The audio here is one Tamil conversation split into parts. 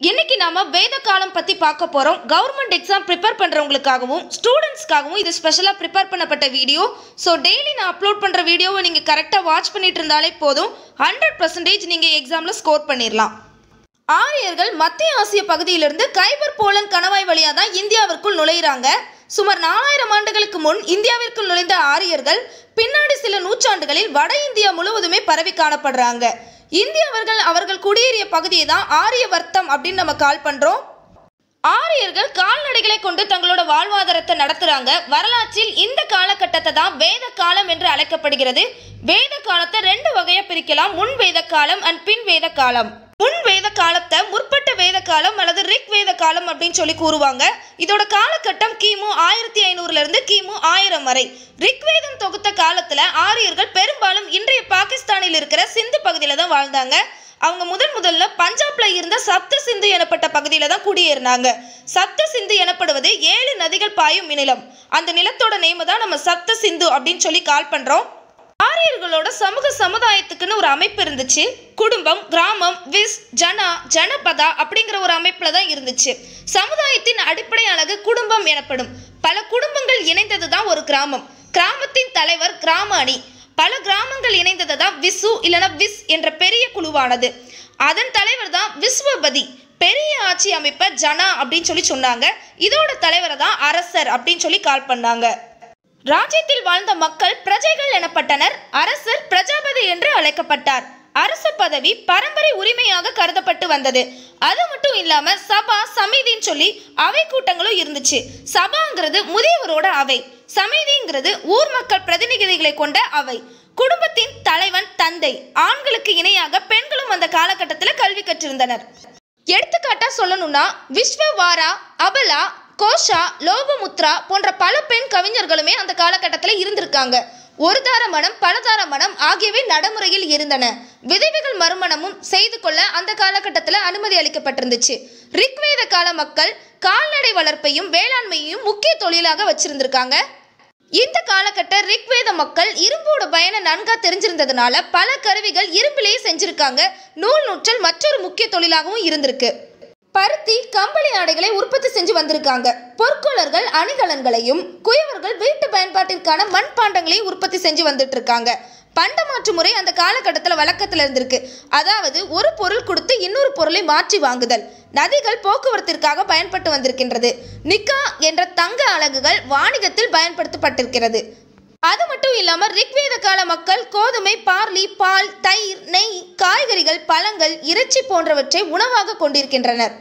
இன்னைக்கு நாம வேத காலம் பத்தி பார்க்க போறோம் கவர்மெண்ட் எக்ஸாம் ப்ரிப்பேர் பண்றவங்களுக்காகவும் ஸ்டூடெண்ட்ஸ்க்காகவும் இது ஸ்பெஷலா ப்ரிப்பேர் பண்ணப்பட்ட வீடியோ ஸோ டெய்லி நான் அப்லோட் பண்ற வீடியோவை நீங்க கரெக்டா வாட்ச் பண்ணிட்டு இருந்தாலே போதும் ஹண்ட்ரட் பர்சன்டேஜ் நீங்க எக்ஸாம்ல ஸ்கோர் பண்ணிடலாம் ஆரியர்கள் மத்திய ஆசிய பகுதியிலிருந்து கைபர் போலன் கணவாய் வழியாக தான் இந்தியாவிற்குள் நுழையிறாங்க சுமார் நாலாயிரம் ஆண்டுகளுக்கு முன் இந்தியாவிற்குள் நுழைந்த ஆரியர்கள் பின்னாடி சில நூற்றாண்டுகளில் வட இந்தியா முழுவதுமே பரவி காணப்படுறாங்க இந்தியவர்கள் அவர்கள் குடியேறிய பகுதியை தான் ஆரியவர்த்தம் அப்படின்னு நம்ம கால் பண்றோம் ஆரியர்கள் கால்நடைகளை கொண்டு தங்களோட வாழ்வாதாரத்தை நடத்துறாங்க வரலாற்றில் இந்த காலகட்டத்தை தான் வேத காலம் என்று அழைக்கப்படுகிறது வேத காலத்தை ரெண்டு வகையா பிரிக்கலாம் முன் வேத காலம் அண்ட் பின் வேத காலம் முன் வேத காலத்தை முற்பட்ட வேத காலம் அல்லது ரிக் வேத காலம் அப்படின்னு சொல்லி கூறுவாங்க இதோட காலகட்டம் கிமு ஆயிரத்தி ஐநூறுல இருந்து கிமு ஆயிரம் வரை ரிக்வேதம் தொகுத்த காலத்துல ஆரியர்கள் பெரும்பாலும் இன்றைய பாகிஸ்தானில் இருக்கிற சிந்து பகுதியில தான் வாழ்ந்தாங்க அவங்க முதன் முதல்ல பஞ்சாப்ல இருந்த சப்த சிந்து எனப்பட்ட பகுதியில தான் குடியேறினாங்க சப்த சிந்து எனப்படுவது ஏழு நதிகள் பாயும் நிலம் அந்த நிலத்தோட நேம தான் நம்ம சப்த சிந்து அப்படின்னு சொல்லி கால் பண்றோம் ஆரியர்களோட சமூக சமுதாயத்துக்குன்னு ஒரு அமைப்பு இருந்துச்சு குடும்பம் கிராமம் விஸ் ஜனா ஜனபதா அப்படிங்கிற ஒரு அமைப்புல தான் இருந்துச்சு சமுதாயத்தின் அடிப்படை அழகு குடும்பம் எனப்படும் பல குடும்பங்கள் இணைந்தது தான் ஒரு கிராமம் கிராமத்தின் தலைவர் கிராம அணி பல கிராமங்கள் இணைந்தது தான் விசு இல்லைன்னா விஸ் என்ற பெரிய குழுவானது அதன் தலைவர் தான் விஸ்வபதி பெரிய ஆட்சி அமைப்பை ஜனா அப்படின்னு சொல்லி சொன்னாங்க இதோட தலைவரை தான் அரசர் அப்படின்னு சொல்லி கால் பண்ணாங்க ராஜ்யத்தில் வாழ்ந்த மக்கள் பிரஜைகள் எனப்பட்டனர் அரசர் பிரஜாபதி என்று அழைக்கப்பட்டார் அரச பதவி பரம்பரை உரிமையாக கருதப்பட்டு வந்தது அது மட்டும் இல்லாம சபா சமிதின்னு சொல்லி அவை கூட்டங்களும் இருந்துச்சு சபாங்கிறது முதியவரோட அவை சமிதிங்கிறது ஊர் மக்கள் பிரதிநிதிகளை கொண்ட அவை குடும்பத்தின் தலைவன் தந்தை ஆண்களுக்கு இணையாக பெண்களும் அந்த காலகட்டத்தில் கல்வி கற்றிருந்தனர் எடுத்துக்காட்டா சொல்லணும்னா விஸ்வவாரா அபலா கோஷா லோபமுத்ரா போன்ற பல பெண் கவிஞர்களுமே அந்த காலகட்டத்தில் இருந்திருக்காங்க ஒரு தார மனம் பலதார மனம் ஆகியவை நடைமுறையில் இருந்தன விதவைகள் மறுமணமும் செய்து கொள்ள அந்த காலகட்டத்தில் அனுமதி அளிக்கப்பட்டிருந்துச்சு ரிக்வேத கால மக்கள் கால்நடை வளர்ப்பையும் வேளாண்மையையும் முக்கிய தொழிலாக வச்சிருந்திருக்காங்க இந்த காலகட்ட ரிக்வேத மக்கள் இரும்போட பயனை நன்கா தெரிஞ்சிருந்ததுனால பல கருவிகள் இரும்பிலேயே செஞ்சிருக்காங்க நூல் நூற்றல் மற்றொரு முக்கிய தொழிலாகவும் இருந்திருக்கு பருத்தி கம்பளி ஆடைகளை உற்பத்தி செஞ்சு வந்திருக்காங்க பொற்கொள்ளர்கள் அணிகலன்களையும் குயவர்கள் வீட்டு பயன்பாட்டிற்கான மண்பாண்டங்களையும் உற்பத்தி செஞ்சு வந்துட்டு இருக்காங்க பண்டமாற்று முறை அந்த காலகட்டத்தில் வழக்கத்தில் இருந்திருக்கு அதாவது ஒரு பொருள் கொடுத்து இன்னொரு பொருளை மாற்றி வாங்குதல் நதிகள் போக்குவரத்திற்காக பயன்பட்டு வந்திருக்கின்றது நிக்கா என்ற தங்க அலகுகள் வாணிகத்தில் பயன்படுத்தப்பட்டிருக்கிறது அது மட்டும் இல்லாம ரிக்வேத கால மக்கள் கோதுமை பார்லி பால் தயிர் நெய் காய்கறிகள் பழங்கள் இறைச்சி போன்றவற்றை உணவாக கொண்டிருக்கின்றனர்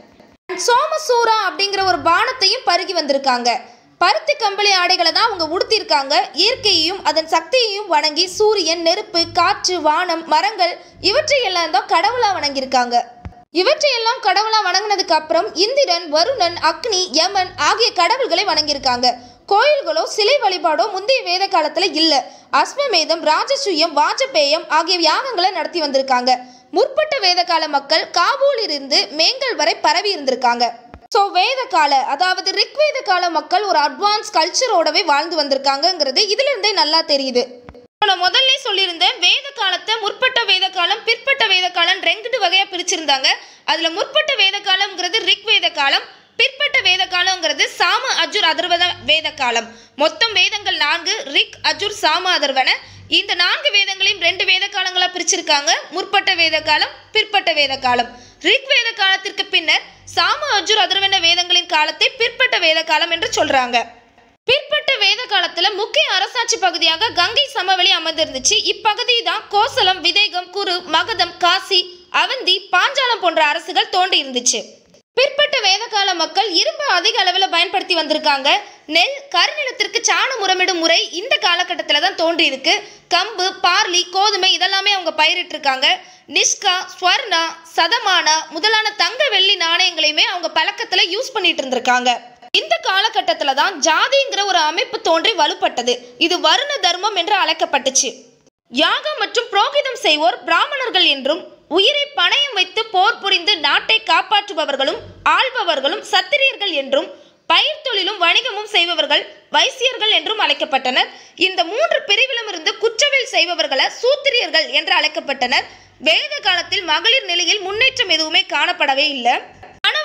சோமசூரா அப்படிங்கிற ஒரு பானத்தையும் பருகி வந்திருக்காங்க பருத்தி கம்பளி ஆடைகளை தான் அவங்க உடுத்தியிருக்காங்க இயற்கையையும் அதன் சக்தியையும் வணங்கி சூரியன் நெருப்பு காற்று வானம் மரங்கள் இவற்றையெல்லாம் தான் கடவுளா வணங்கியிருக்காங்க இவற்றையெல்லாம் கடவுளா வணங்கினதுக்கு அப்புறம் இந்திரன் வருணன் அக்னி யமன் ஆகிய கடவுள்களை வணங்கியிருக்காங்க கோயில்களோ சிலை வழிபாடோ முந்தைய வேத காலத்துல இல்ல அஸ்வமேதம் ராஜசூயம் வாஜபேயம் ஆகிய யாகங்களை நடத்தி வந்திருக்காங்க முற்பட்ட வேத கால மக்கள் காபூலிருந்து மேங்கல் வரை பரவி இருந்திருக்காங்க ஸோ வேத கால அதாவது ரிக்வேத கால மக்கள் ஒரு அட்வான்ஸ் கல்ச்சரோடவே வாழ்ந்து வந்திருக்காங்கங்கிறது இதுல இருந்தே நல்லா தெரியுது நான் முதல்ல சொல்லியிருந்தேன் வேத காலத்தை முற்பட்ட வேத காலம் பிற்பட்ட வேத காலம் ரெண்டு வகையா பிரிச்சிருந்தாங்க அதுல முற்பட்ட வேத காலம்ங்கிறது ரிக் வேத காலம் பிற்பட்ட வேத காலம்ங்கிறது சாம அஜுர் அதர்வன வேத காலம் மொத்தம் வேதங்கள் நான்கு ரிக் அஜுர் சாம அதர்வன இந்த நான்கு வேதங்களையும் ரெண்டு வேத காலங்களா பிரிச்சிருக்காங்க முற்பட்ட வேத காலம் பிற்பட்ட வேத காலம் ரிக் வேத காலத்திற்கு பின்னர் சாம அஜுர் அதர்வன வேதங்களின் காலத்தை பிற்பட்ட வேத காலம் என்று சொல்றாங்க பிற்பட்ட வேத காலத்துல முக்கிய அரசாட்சி பகுதியாக கங்கை சமவெளி அமர்ந்திருந்துச்சு இப்பகுதி தான் கோசலம் விதேகம் குரு மகதம் காசி அவந்தி பாஞ்சாலம் போன்ற அரசுகள் தோண்டி இருந்துச்சு பிற்பட்ட வேதகால மக்கள் இரும்பு அதிக அளவில் பயன்படுத்தி வந்திருக்காங்க நெல் கருநிலத்திற்கு சாணம் உரமிடும் முறை இந்த காலகட்டத்தில் தான் தோன்றி இருக்கு கம்பு பார்லி கோதுமை இதெல்லாமே அவங்க பயிரிட்டு இருக்காங்க நிஷ்கா ஸ்வர்ணா சதமானா முதலான தங்க வெள்ளி நாணயங்களையுமே அவங்க பழக்கத்தில் யூஸ் பண்ணிட்டு இருந்திருக்காங்க இந்த காலகட்டத்தில் தான் ஜாதிங்கிற ஒரு அமைப்பு தோன்றி வலுப்பட்டது இது வருண தர்மம் என்று அழைக்கப்பட்டுச்சு யாகம் மற்றும் புரோகிதம் செய்வோர் பிராமணர்கள் என்றும் உயிரை பணயம் வைத்து போர் புரிந்து நாட்டை காப்பாற்றுபவர்களும் ஆள்பவர்களும் சத்திரியர்கள் என்றும் பயிர் தொழிலும் வணிகமும் செய்பவர்கள் வைசியர்கள் என்றும் அழைக்கப்பட்டனர் இந்த மூன்று பிரிவிலும் இருந்து குற்றவியல் செய்பவர்களை சூத்திரியர்கள் என்று அழைக்கப்பட்டனர் வேத காலத்தில் மகளிர் நிலையில் முன்னேற்றம் எதுவுமே காணப்படவே இல்லை மன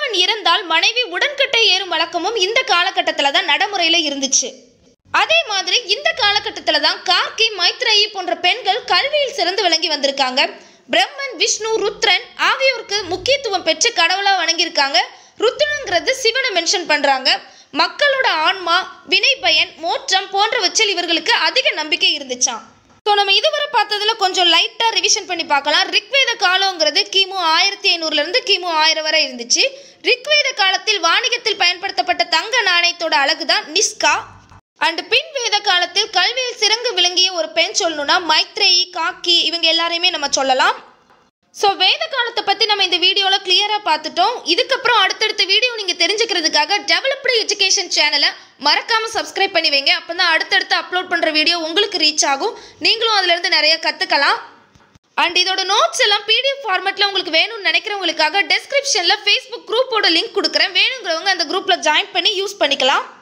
கணவன் இறந்தால் மனைவி உடன்கட்டை ஏறும் வழக்கமும் இந்த காலகட்டத்தில் தான் நடைமுறையில் இருந்துச்சு அதே மாதிரி இந்த காலகட்டத்தில் தான் கார்கி மைத்ரேயி போன்ற பெண்கள் கல்வியில் சிறந்து விளங்கி வந்திருக்காங்க பிரம்மன் விஷ்ணு ருத்ரன் ஆகியோருக்கு முக்கியத்துவம் பெற்று கடவுளா வணங்கியிருக்காங்க ருத்ரனுங்கிறது சிவனை மென்ஷன் பண்றாங்க மக்களோட ஆன்மா வினை பயன் மோட்சம் போன்றவற்றில் இவர்களுக்கு அதிக நம்பிக்கை இருந்துச்சாம் ஸோ நம்ம இதுவரை பார்த்ததுல கொஞ்சம் லைட்டாக ரிவிஷன் பண்ணி பார்க்கலாம் ரிக்வேத காலங்கிறது கிமு ஆயிரத்தி ஐநூறுலேருந்து கிமு ஆயிரம் வரை இருந்துச்சு ரிக்வேத காலத்தில் வாணிகத்தில் பயன்படுத்தப்பட்ட தங்க நாணயத்தோட அழகு தான் நிஸ்கா அண்ட் பின் வேத காலத்தில் கல்வியில் சிறந்து விளங்கிய ஒரு பெண் சொல்லணும்னா மைத்ரேயி காக்கி இவங்க எல்லாரையுமே நம்ம சொல்லலாம் ஸோ வேத காலத்தை பற்றி நம்ம இந்த வீடியோவில் கிளியராக பார்த்துட்டோம் இதுக்கப்புறம் அடுத்தடுத்த வீடியோ நீங்கள் தெரிஞ்சுக்கிறதுக்காக டெவலப்டு எஜுகேஷன் சேனலை மறக்காமல் சப்ஸ்கிரைப் பண்ணி வைங்க அப்போ தான் அடுத்தடுத்து அப்லோட் பண்ணுற வீடியோ உங்களுக்கு ரீச் ஆகும் நீங்களும் அதிலிருந்து நிறைய கற்றுக்கலாம் அண்ட் இதோட நோட்ஸ் எல்லாம் பிடிஎஃப் ஃபார்மேட்டில் உங்களுக்கு வேணும்னு நினைக்கிறவங்களுக்காக டெஸ்கிரிப்ஷனில் ஃபேஸ்புக் குரூப்போட லிங்க் கொடுக்குறேன் வேணுங்கிறவங்க அந்த குரூப்பில் ஜாயின் பண்ணி யூஸ் பண்ணிக்கலாம்